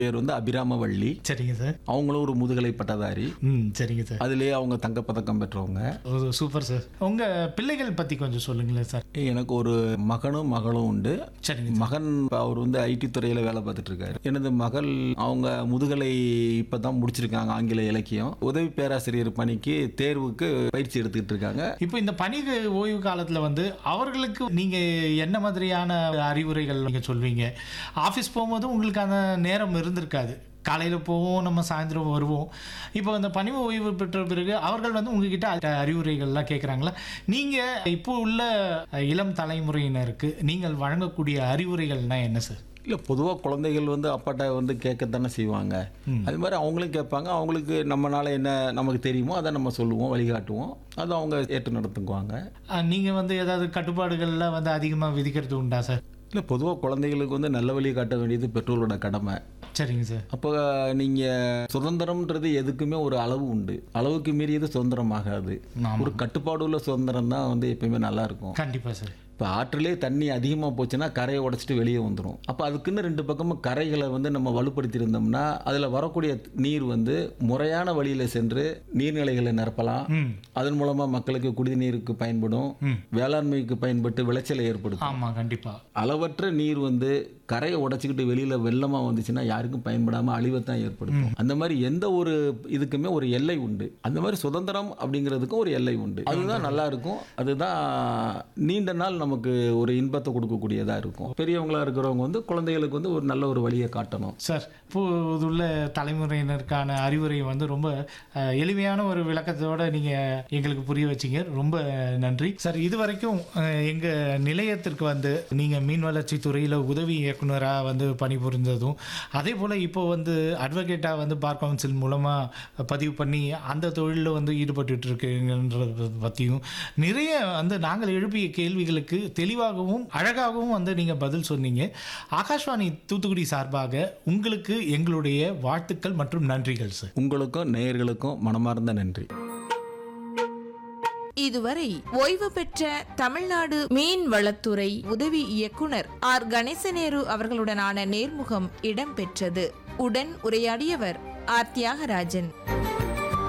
பேர் வந்து அபிராமவள்ளி சரிங்க சார் அவங்களும் ஒரு முதுகலை பட்டதாரி ம் சரிங்க சார் அதுலேயே அவங்க தங்கப்பதக்கம் பெற்றவங்க ஓ, சூப்பர் சார் உங்க பிள்ளைகள் பத்தி கொஞ்சம் சொல்லுங்களேன் சார் எனக்கு ஒரு மகனும் மகளும் உண்டு சரிங்க மகன் இப்ப அவர் வந்து ஐடி துறையில் வேலை பார்த்துட்டு இருக்காரு எனது மகள் அவங்க முதுகலை இப்போ தான் முடிச்சிருக்காங்க ஆங்கில இலக்கியம் உதவி பேராசிரியர் பணிக்கு தேர்வுக்கு பயிற்சி எடுத்துக்கிட்டு இருக்காங்க இப்போ இந்த பணி ஓய்வு காலத்துல வந்து அவர்களுக்கு நீங்க என்ன மாதிரியான அறிவுரைகள் நீங்க சொல்வீங்க ஆஃபீஸ் போகும்போது உங்களுக்கு அந்த நேரம் இருந்திருக்காது காலையில் போவோம் நம்ம சாயந்தரம் வருவோம் இப்போ அந்த பணி ஓய்வு பெற்ற பிறகு அவர்கள் வந்து உங்ககிட்ட அ- அறிவுரைகள்லாம் கேட்குறாங்களா நீங்கள் இப்போ உள்ள இளம் தலைமுறையினருக்கு நீங்கள் வழங்கக்கூடிய அறிவுரைகள்னா என்ன சார் இல்லை பொதுவாக குழந்தைகள் வந்து அப்பாட்ட வந்து கேட்கத்தானே செய்வாங்க அது மாதிரி அவங்களும் கேட்பாங்க அவங்களுக்கு நம்மனால என்ன நமக்கு தெரியுமோ அதை நம்ம சொல்லுவோம் வழிகாட்டுவோம் அதை அவங்க ஏற்று நடத்துக்குவாங்க நீங்கள் வந்து ஏதாவது கட்டுப்பாடுகள்லாம் வந்து அதிகமாக விதிக்கிறது உண்டா சார் இல்லை பொதுவாக குழந்தைகளுக்கு வந்து நல்ல வழி காட்ட வேண்டியது பெற்றோரோட கடமை சரிங்க சார் அப்போ நீங்கள் சுதந்திரம்ன்றது எதுக்குமே ஒரு அளவு உண்டு அளவுக்கு மீறியது சுதந்திரமாகாது ஆமா. ஒரு கட்டுப்பாடு உள்ள சுதந்திரம் தான் வந்து எப்பயுமே நல்லா இருக்கும் கண்டிப்பாக சார் இப்போ ஆற்றிலே தண்ணி அதிகமாக போச்சுன்னா கரையை உடைச்சிட்டு வெளியே வந்துடும் அப்போ அதுக்குன்னு ரெண்டு பக்கமும் கரைகளை வந்து நம்ம வலுப்படுத்தி இருந்தோம்னா அதில் வரக்கூடிய நீர் வந்து முறையான வழியில் சென்று நீர்நிலைகளை நிரப்பலாம் ம் அதன் மூலமாக மக்களுக்கு குடிநீருக்கு பயன்படும் ம். வேளாண்மைக்கு பயன்பட்டு விளைச்சலை ஏற்படுத்தும் ஆமாம் கண்டிப்பாக அளவற்ற நீர் வந்து கரையை உடைச்சிக்கிட்டு வெளியில வெள்ளமா வந்துச்சுன்னா யாருக்கும் பயன்படாம அழிவை தான் ஏற்படுத்தும் அந்த மாதிரி எந்த ஒரு இதுக்குமே ஒரு எல்லை உண்டு அந்த மாதிரி சுதந்திரம் அப்படிங்கிறதுக்கும் ஒரு எல்லை உண்டு அதுதான் நல்லா இருக்கும் அதுதான் நீண்ட நாள் நமக்கு ஒரு இன்பத்தை கொடுக்கக்கூடியதா இருக்கும் பெரியவங்களா இருக்கிறவங்க வந்து குழந்தைகளுக்கு வந்து ஒரு நல்ல ஒரு வழியை காட்டணும் சார் இப்போதுள்ள தலைமுறையினருக்கான அறிவுரை வந்து ரொம்ப அஹ், எளிமையான ஒரு விளக்கத்தோட நீங்கள் எங்களுக்கு புரிய வச்சீங்க ரொம்ப நன்றி சார் இது வரைக்கும் அஹ், எங்க நிலையத்திற்கு வந்து நீங்கள் மீன் வளர்ச்சி துறையில் உதவி இயக்குனராக வந்து பணிபுரிந்ததும் அதே போல் இப்போ வந்து அட்வொகேட்டாக வந்து பார் கவுன்சில் மூலமாக பதிவு பண்ணி அந்த தொழிலில் வந்து ஈடுபட்டு இருக்குங்கன்றத பற்றியும் நிறைய வந்து நாங்கள் எழுப்பிய கேள்விகளுக்கு தெளிவாகவும் அழகாகவும் வந்து நீங்கள் பதில் சொன்னீங்க ஆகாஷ்வாணி தூத்துக்குடி சார்பாக உங்களுக்கு எங்களுடைய வாழ்த்துக்கள் மற்றும் நன்றிகள் சார் உங்களுக்கும் நேயர்களுக்கும் மனமார்ந்த நன்றி இதுவரை ஓய்வு பெற்ற தமிழ்நாடு மீன் வளத்துறை உதவி இயக்குனர் ஆர் கணேசநேரு அவர்களுடனான நேர்முகம் இடம்பெற்றது உடன் உரையாடியவர் ஆர் தியாகராஜன்